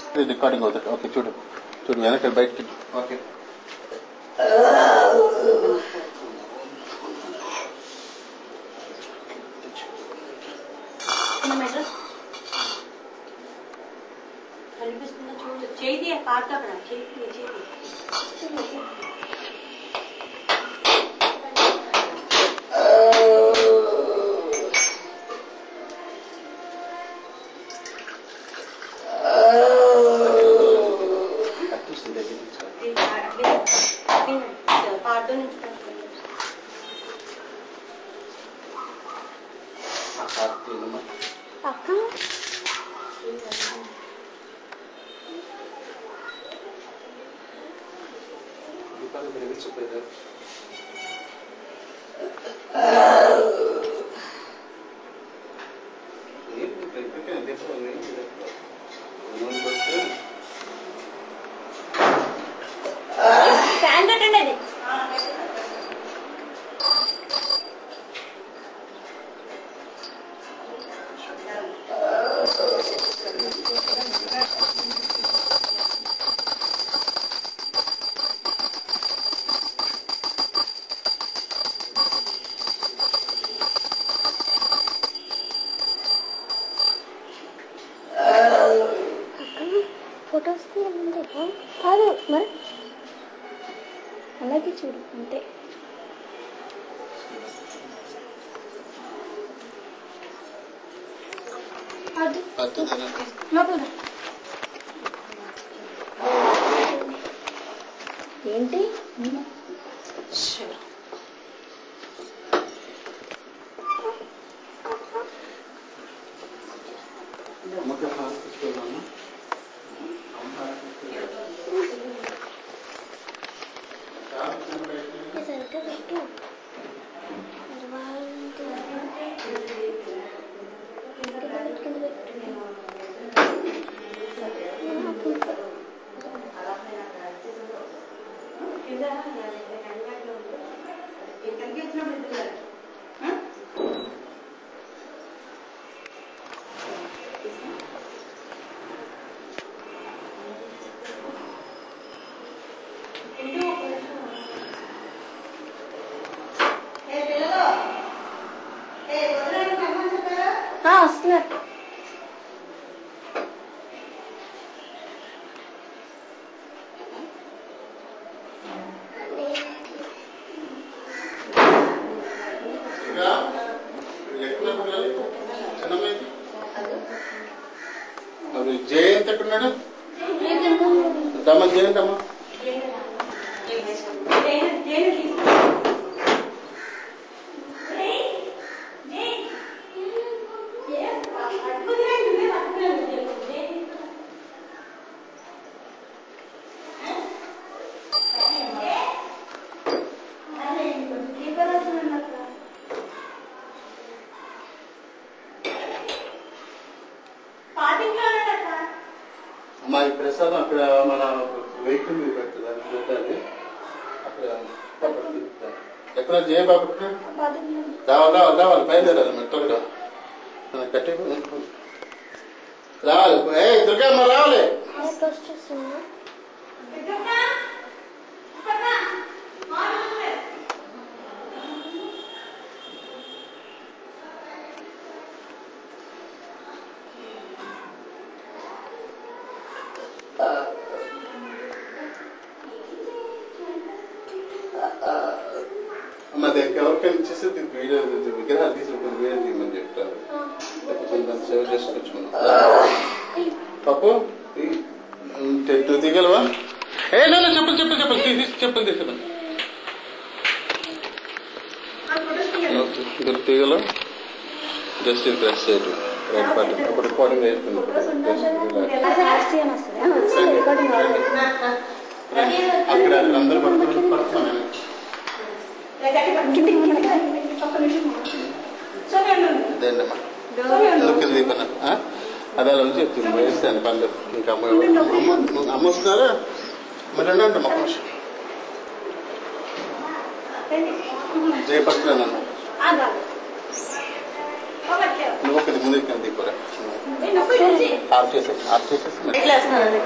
ఇది రికార్డింగ్ అవుతుంది ఓకే చూడు చూడు వెనక బయటకి ఓకే కనిపిస్తుందా చూడు చేయి పాట అక్కడ చేయి చేయి అట్లీస్ట్ ఇది దగ్గర నుంచి కాదు. ఇది అట్లే అట్లే పాటతో నుంచి ఆ కార్ తీయమ్మా. అక్క దీపాలు ఇక్కడ వెలిసిపోయారు. ఏంటి ఇప్పుడు ఇప్పటికే దీపాలు ఏం చేయలేదు. నూనె పోస్తే ఫ్యాన్ పెట్టండి అది ఫొటోస్ తీయమంటే కాదు మరి అలాగే చూడు అంతే అది పద్ధతి లోపల ఏంటి అమ్మకి హాల్ తీసుకెళ్దామా ఇది సరిగ్గా పెట్టు మరి వాళ్ళంటే కింద పెట్టు, కింద పెట్టు. ఆ, పులుపు. ఆ, వస్తున్నారు మరి జయంత్ ఎక్కడున్నాడు దమ్మ జయంత్ అమ్మ అమ్మా ఈ ప్రసాదం అక్కడ మన వెహికల్ మీద పెడుతుంది చూడాలి అక్కడ ఎక్కడ జయ బాబు ఎక్కడ? రావాలి రావాలి రావాలి బయలుదేరాలి మీరు త్వరగా ఆ, కట్టి రావాలి ఏ దుర్గమ్మ రావాలి పోస్ట్ చేస్తున్నా అమ్మ దగ్గర ఎవరికైనా ఇచ్చేస్తే దీనికి వీడియో ఇది విగ్రహాలు తీసి ఒక వీడియో తీయమని చెప్తారు కొంచెం దాన్ని సేవ్ చేసుకొచ్చుకున్నాం పప్పు ఈ- తి- నువ్వు దిగలవా ఏ నా చెప్పలు చెప్పలు చెప్పలు తీసి చెప్పలు తీసుకున్నా మీరు తీగల జస్ట్ ఇది ప్రెస్ చేయటం రైట్ పార్టీ అప్పుడు రికార్డింగ్ వేసుకుంది అది లాస్ట్ ఇయర్ వస్తుంది ఆ, వస్తుంది రికార్డింగ్ రావాలి. అక్కడ అక్కడ అందరూ పడుతున్నారు పడుతున్నాను కిందికి మనకి ఒక్క నిమిషం దేన్నమ్మా ఎందుకు దీపన అదే అలా ఉంచి చెప్తుంది వేస్తాను పర్లేదు ఇంకా అమ్మ అమ్మ అమ్మ వస్తున్నారా మరి రండి అమ్మ ఒక నిమిషం జయపట్ల నన్ను నువ్వు ఒకటి కిందకి కిందకి కూడా ఆఫ్ చేసేసి ఆఫ్ చేసేసి ఇట్లా వేస్తున్నాను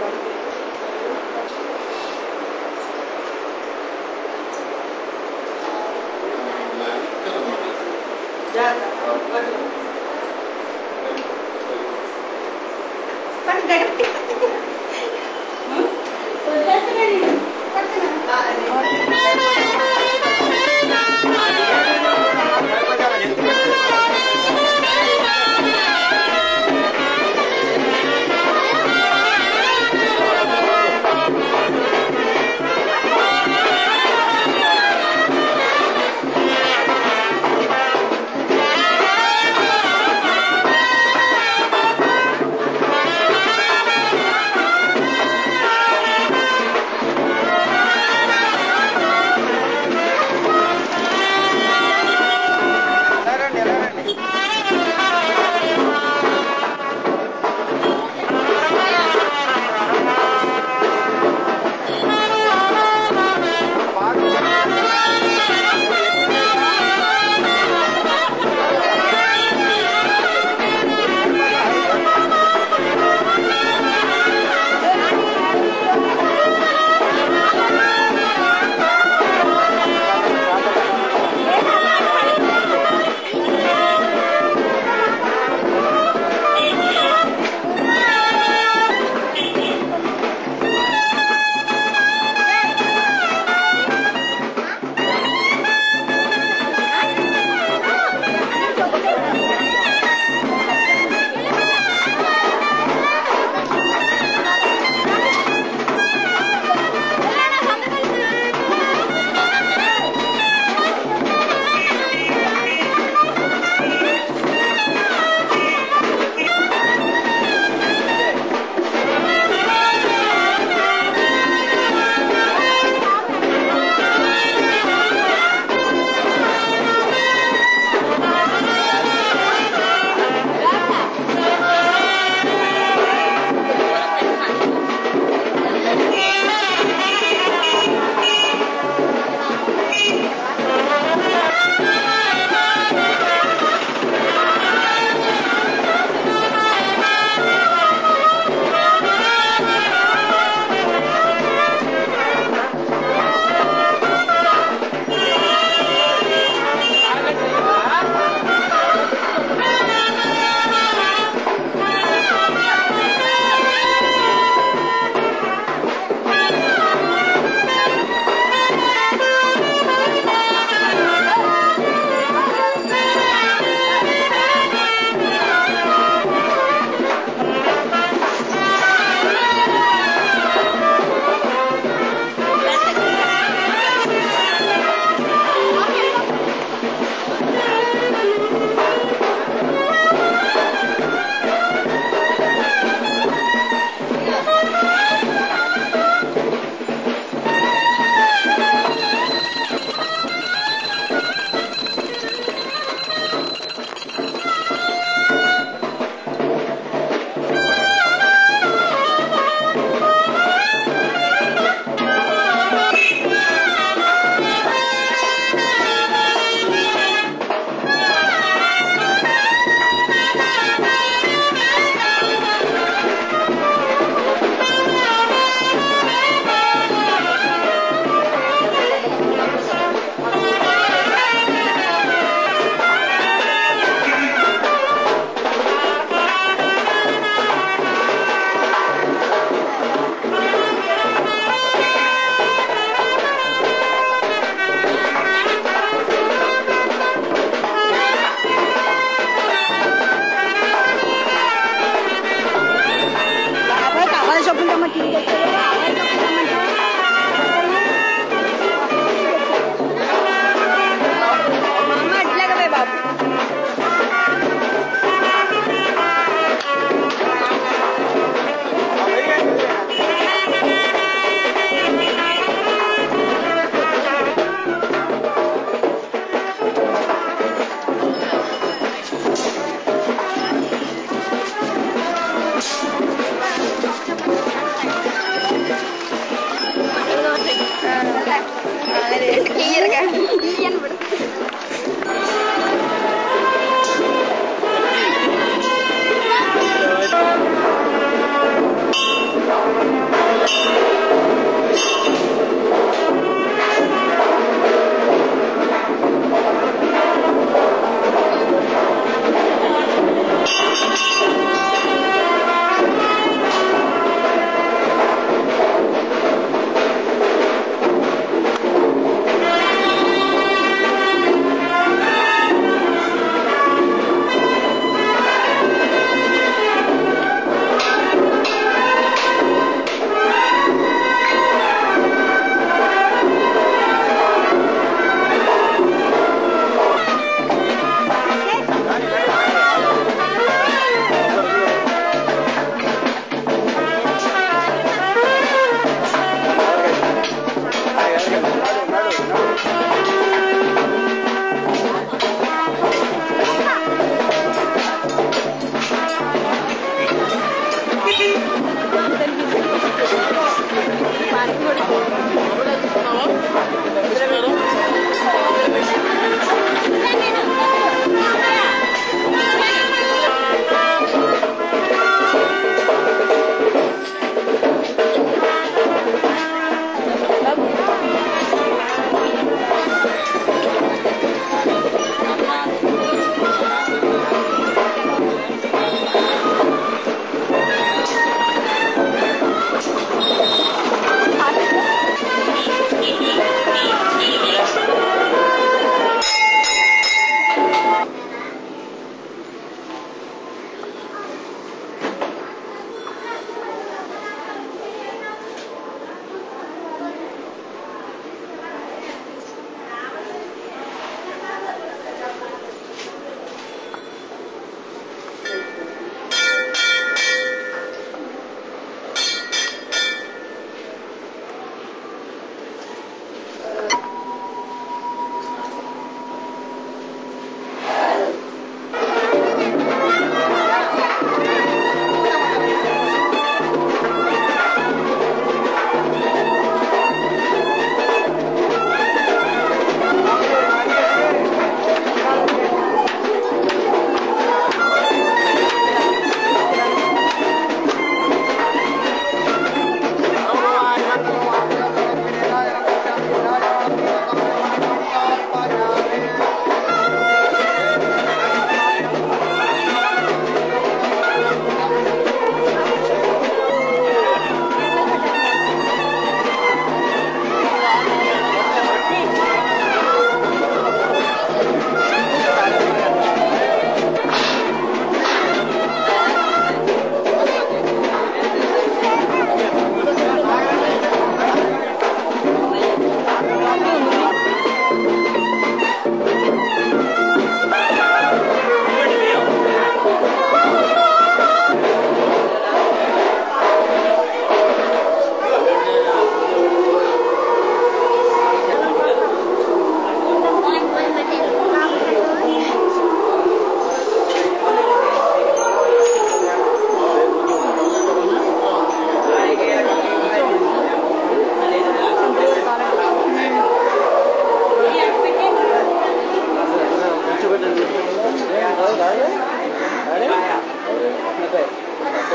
ఆ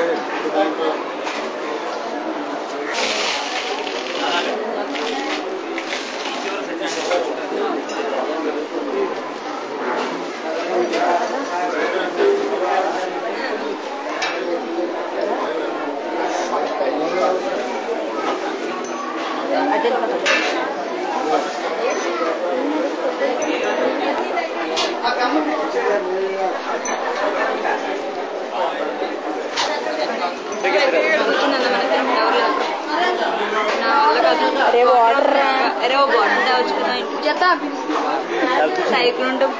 అరే వాటర్ అరే ఓ బాటిల్ తావచ్చు కదా జత సైకిల్ ఉంటాం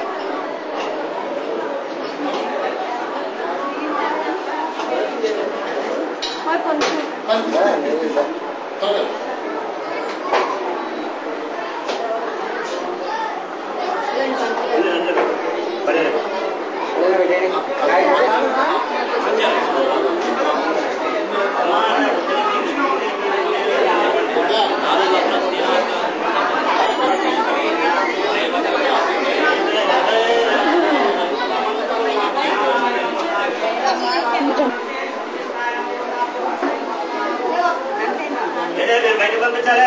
బయట పంపించాలి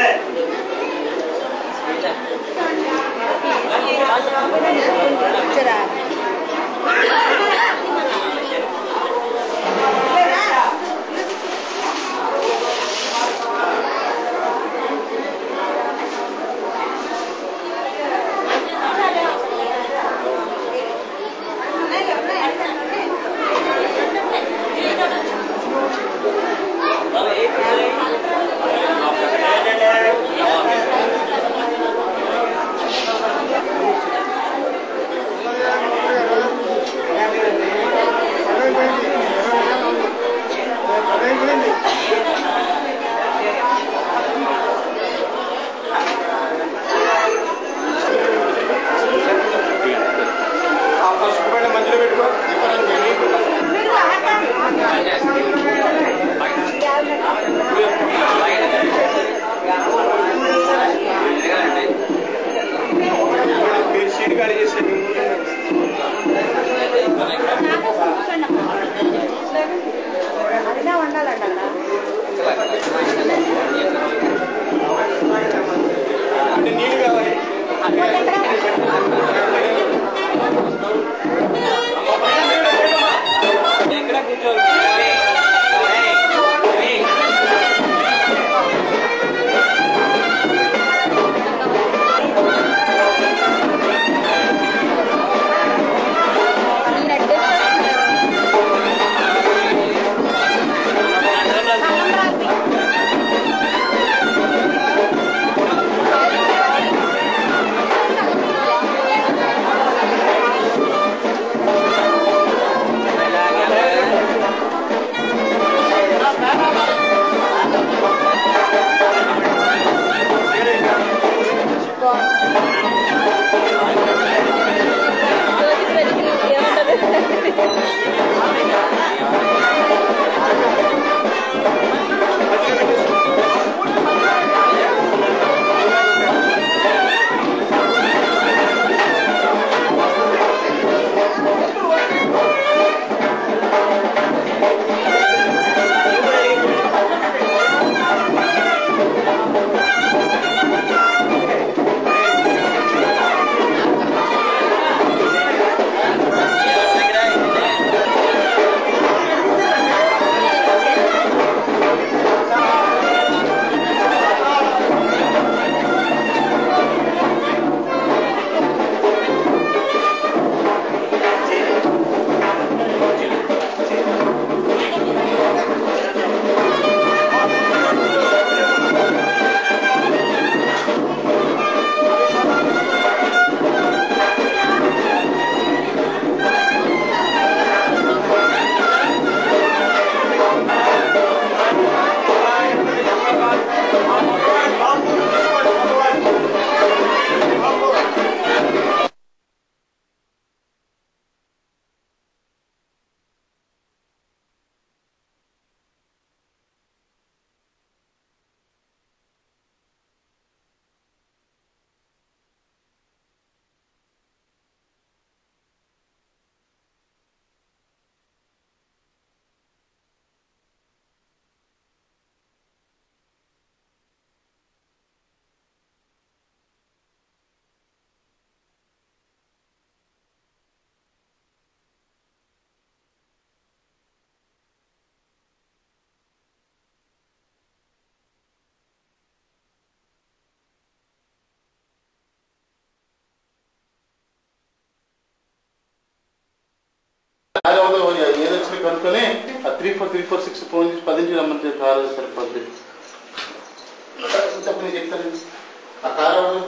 కారు ఎవరో ఏదో వచ్చినా కనుక్కొని ఆ three four three four six phone చేసి పది నుంచి రమ్మని చెప్పి కారు సరిపోద్ది చెప్పు నేను చెప్తాను ఆ కారు ఎవరు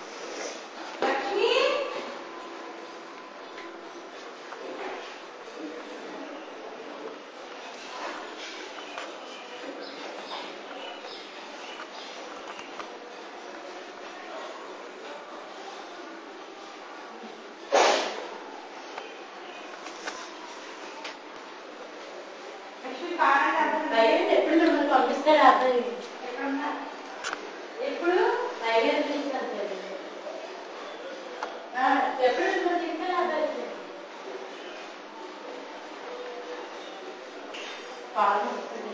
ఎప్పుడు మిమ్మల్ని పంపిస్తాడు అబ్బాయి ఎప్పుడు రైల్వే స్టేషన్ ఎప్పుడు మిమ్మల్ని తీసుకెళ్ళి అబ్బాయి పాలు వస్తుంది.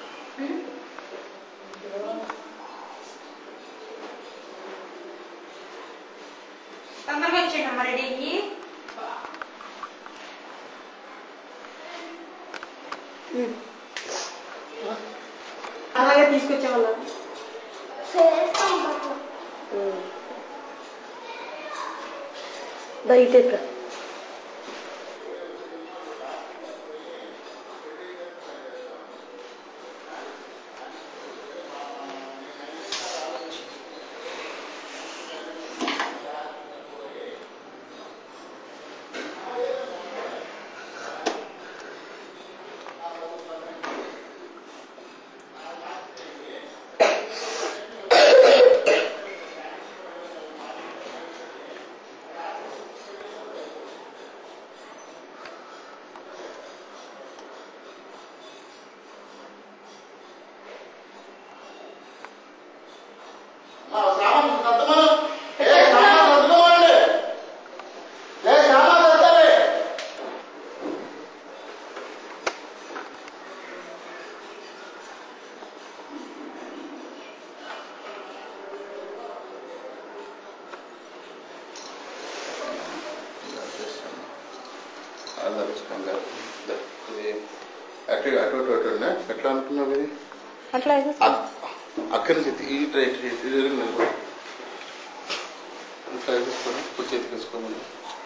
తొందరగా వచ్చేయండి అమ్మ రెడీకి అలాగే తీసుకొచ్చేవాళ్ళం బయట ఇక్కడ ఆ, సామాను సర్దమను. ఏ, సామాను సర్దుకోమండి. ఏ, సామాను సర్దాలి. అది అరుచుకోండి. ఇది అటు అటు అటు అటు ఉందా? ఎట్లా అనుకున్నావు ఇది అట్లా అయితే అక్- అక్కడి నుంచి తీ- ఈ ట్రై ఇటు తిరిగి నిలబడు. ట్రై చేసుకోండి ఇప్పుడు చేతికి వేసుకోమని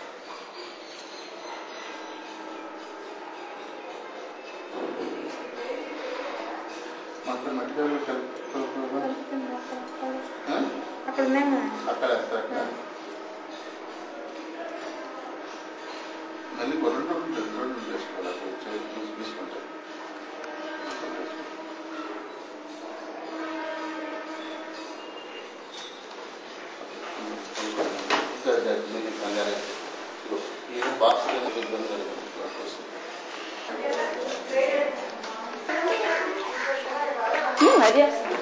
మొత్తం మట్టిలో కలుపుకోకుండా ఆ? అక్కడ ఉన్నాయి అక్కడ వేస్తారు అక్కడ మళ్ళీ రెండు రెండు రెండు రెండు చేసుకోవాలి అక్కడ చేతి తీసి తీసుకుంటారు ఇంకా మీకు కంగారు ఈ బాక్స్ ఇబ్బంది కలుగుతుంది అది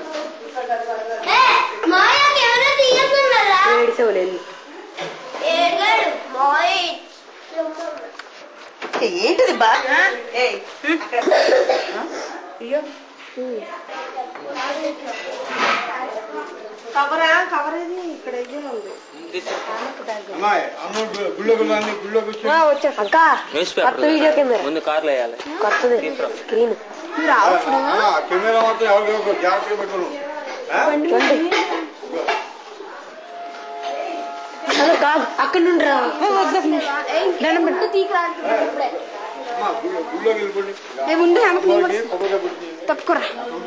మాయకి ఎవరో తీయకున్నారా ఏడిసేవలేదు ఏడ్గాడు మాయ ఏంటిది బా అయ్యో కవరా కవర్ ఇది ఇక్కడ ఇది ఉంది అమ్మాయి అమ్మ గుళ్ళో గుళ్ళని గుళ్ళో కూర్చో వచ్చా అక్క న్యూస్ కొత్త వీడియో కెమెరా ముందు కార్లో వేయాలి కొత్తది స్క్రీన్ కెమెరా మాత్రం ఎవరికి జాగ్రత్తగా పెట్టుకోను హలో కాదు అక్కడ నుండి రా అమ్మా గుళ్ళో గుళ్ళోకి వెళ్ళిపోండి ముందు గుళ్ళోకి కొబ్బరికాయ కొట్టి తప్పుకోరా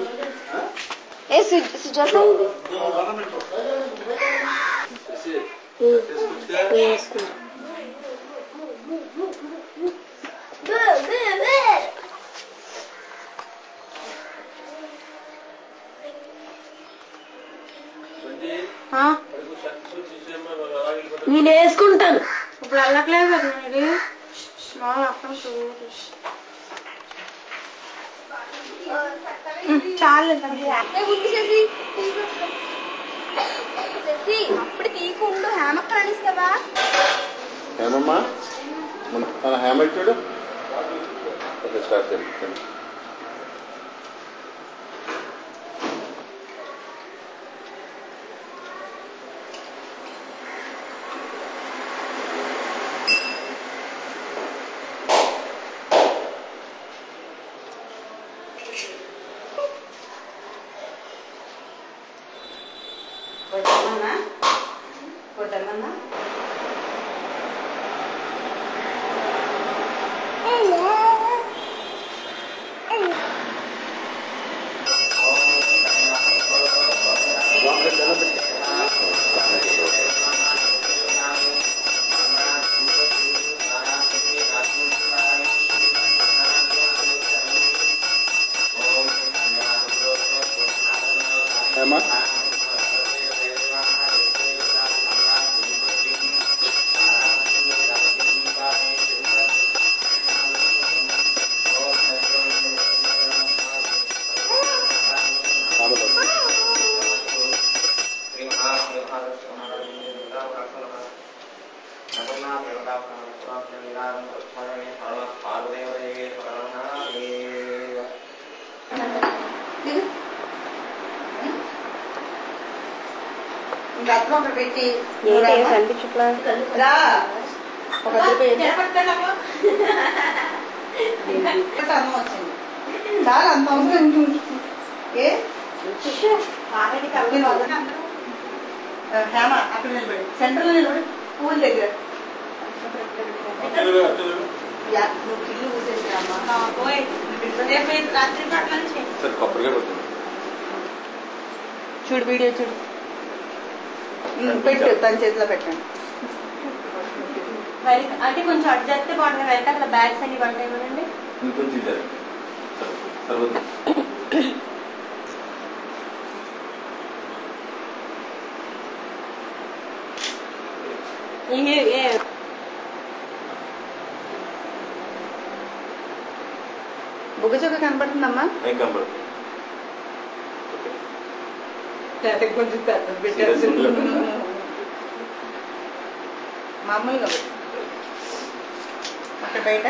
ఏ సుజాత వేసుకుంటా నేను వేసుకుంటాను ఇప్పుడు వెళ్ళట్లేదు కదా మీరు మా అక్కడ చాలు అప్పుడు తీయకుండా హేమక్క రాణిస్తావా హేమమ్మా మన తన హేమ చూడు ఓకే స్టార్ట్ చేయండి కొట్టమన్నా కొట్టమన్నా ఏ రత్నం ఒకటి పెట్టి ఏంటి కనిపించట్లా రా ఒక రూపాయి అన్నం వచ్చింది చాలా అంత అవసరం ఏ నేను వదలను. ఆ, హేమ అక్కడ నిలబడి సెంటర్ నిలబడి పూల్ దగ్గర యా, నువ్వు ఇల్లు ఊసేసామ్మా సరే కొబ్బరిగా పడుతుంది చూడు వీడియో చూడు ఉమ్, పెట్టు తన చేతిలో పెట్టండి అంటే కొంచెం అటు చేస్తే బాగుంటుంది వెళ్తే అక్కడ బ్యాగ్స్ అన్ని పడతాయి కదండి ఇంకొంచెం ఇచ్చారు తర్వాత బుగ్గ చొక్క కనపడుతుందమ్మా ఏం కనబడదు లేకపోతే కొంచెం పెద్దది పెట్టారు మామూలుగా పెట్టు. అక్కడ బయట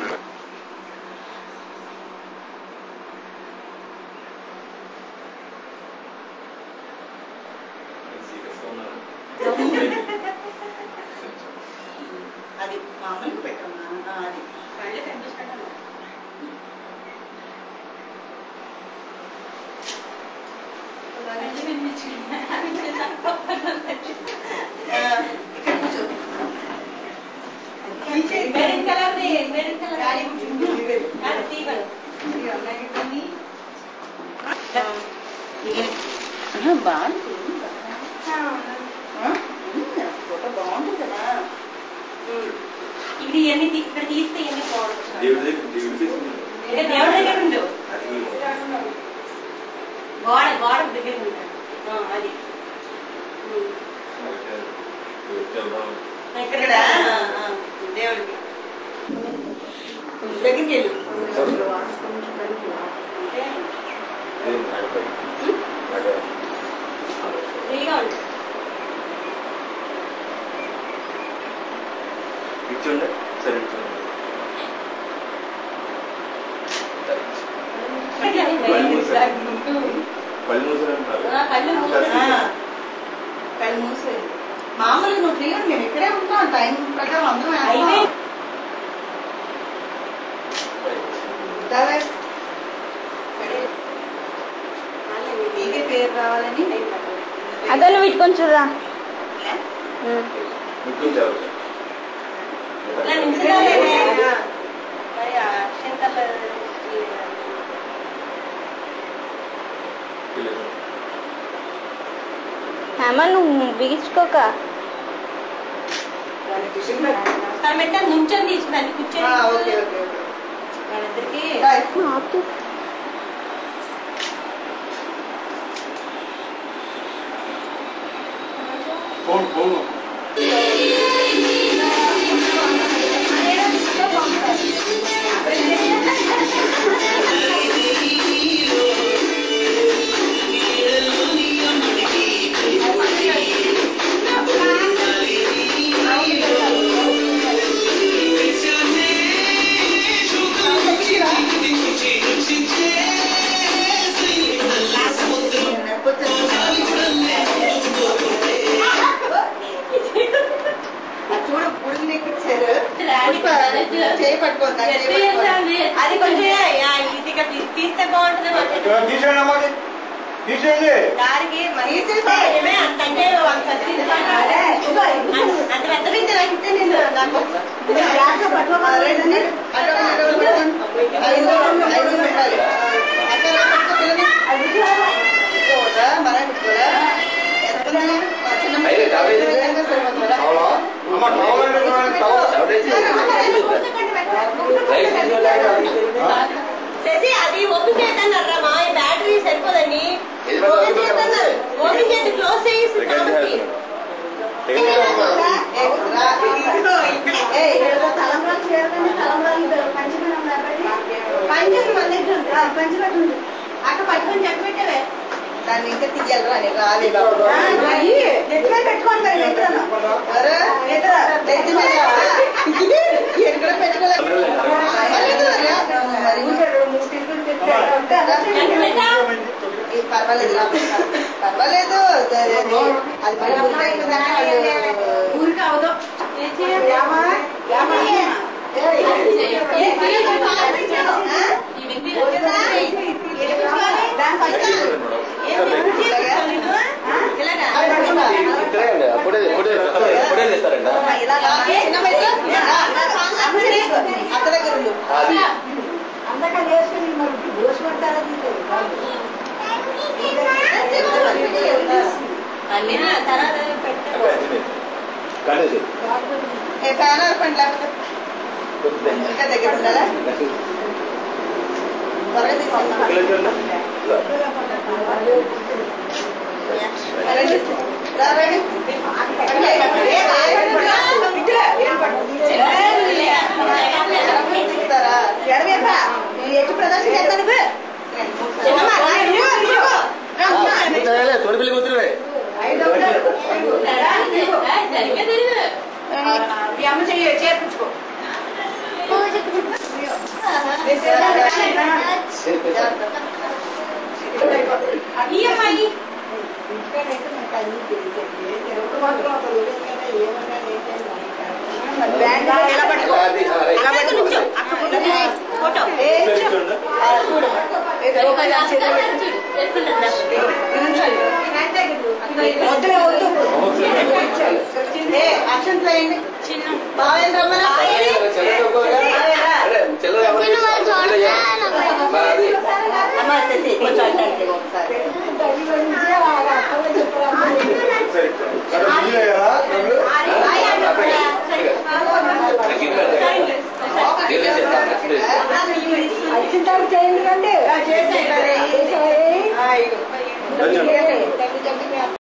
అది మామూలుగా పెట్టమ్మా ఆ, అది ఆ, ఇక్కడ కూర్చో మెరూన్ కలర్ మెరూన్ కలర్ గాలి కూర్చుంటుంది. అది తీగలు ఇవి ఉన్నాయి కానీ, ఆ, ఇది- ఆహా, బాగుంది ఆ? ఉంది, ఫోటో బాగుంటుంది కదా ఇది ఇవన్నీ తీ- ఇక్కడ తీస్తే ఇవన్నీ బాగుంటుంది దేవుడి దగ్గర దేవుడి తీసుకున్నాను ఇంకా దేవుడి దగ్గర ఉండు అది గోడ గోడ దగ్గర ఉంటాడు ఆ, అది ఉమ్. ఇక్కడ ఇక్కడ ఆ, ఆ, దేవుడికి దగ్గరికి వెళ్ళు ఫ్రీగా ఉంటుంది ఇచ్చండి సరే ఇచ్చండి పళ్ళు మూసారంటున్నారు ఆ, కళ్ళు మూసి- ఆ, కళ్ళు మూసేది మామూలుగా నువ్వు ఫ్రీగా మేము ఇక్కడే ఉంటాం టైం ప్రకారం అందరం అయితే మీకే పేరు రావాలని అదే నువ్వు ఇటు కొంచెం రా ఇంకొంచెం ఇలా నిమిషాలే. మరి ఆ శంకర్ల హేమ నువ్వు బిగించుకోక నమస్కారం పెట్టా నుంచొని తీసుకున్నాను కూర్చొని ఓకే ఓకే ఓకే వాళ్ళిద్దరికి బాయ్ ఆపు. ఫోన్ ఫోన్ చూడ గుడిని ఎక్కించారు రాణి చేయి పట్టుకోండి నాకు చేయి ఎత్తు పట్టుకోండి. చేయాలి. అది కొంచెం ఆ, ఇది ఇక్కడ తీ- తీస్తే బాగుంటుంది కొంచెం. తీసేయండి అమ్మా అది. తీసేయండి దారికి మరి ఏమే అంత అంటే అంత తీస్తాను. అంత పెద్ద బిందె నాకు ఇస్తే నేను నాకు జాగ్రత్త పట్టుకోవాలి. రండి. అటు ఇటు ఇటు పట్టుకోండి. ఐదు ఐదు పెట్టాలి అక్కడ పట్టుకో పిల్లని. ఇదిగో ఒకటా, మరా పెట్టుకోరా? ఎంత ఉంది? చిన్న ముక్క అయితే సరిపోతుందా? అమ్మ కావాలంటే చూడండి, కావాలి. శశి అది ఓపెన్ చేద్దన్నారు మా ఈ బ్యాటరీ సరిపోదండి ఓపెన్ చేద్దన్నారు ఓపెన్ చేసి క్లోజ్ చేసి కాబట్టి పంచం మన దగ్గర ఉంది. పంచబెట్టు ఉంది. అక్కడ పట్టుకొని చెక్క పెట్టవే దాన్ని ఇంకా తీయాలరా నేను రాలే బాబు ఎట్లా పెట్టుకోండి మరి ఎట్లా నెత్తి మీద ఎక్కడ పెట్టుకోలేదు ఏ పర్వాలేదు రా. పర్వాలేదు అది అది పని పూర్తయింది కదా, వాళ్ళు- ఊరికి అవదు ఇద్దరే అప్పుడే అప్పుడే అప్పుడే చేస్తారంట అక్కడ దగ్గర ఉండు. అది కానీ ఏ ఫ్యాన్ ఆర్పండి లేకపోతే ఇంకా దగ్గర ఉండాలా త్వరగా తీసుకెళ్తాం రండి. రా, రండి. ఏ, తీస్తారా? ఎడమేపా? నేను ఎటు ప్రదర్శన చేస్తాను నువ్వు? చిన్నమ్మ, రా, ఇదిగో, ఇదిగో. రా, అమ్మా. తోడి పిల్లి కూతురువే ఈ అమ్మ చెయ్యి చేర్పించుకో ఈ అమ్మాయి బ్యాండ్ ఎలా పట్టుకో అది సరే. అలా పట్టుకో అక్కడ కూర్చో. ఫోటో ఏ, ఆ, చూడు ఏ, ఒక దాని చేతిలో పెట్టు. వద్దులే, వద్దు. ఏ, యాక్షన్ ప్లే అయ్యింది. బావేం రమ్మనా? అరే, చెల్లెలు ఎవరు మరి అది అమ్మ, తెచ్చి, కొంచెం అటు ఇటు ఒకసారి. ఆ, ఇదిగో.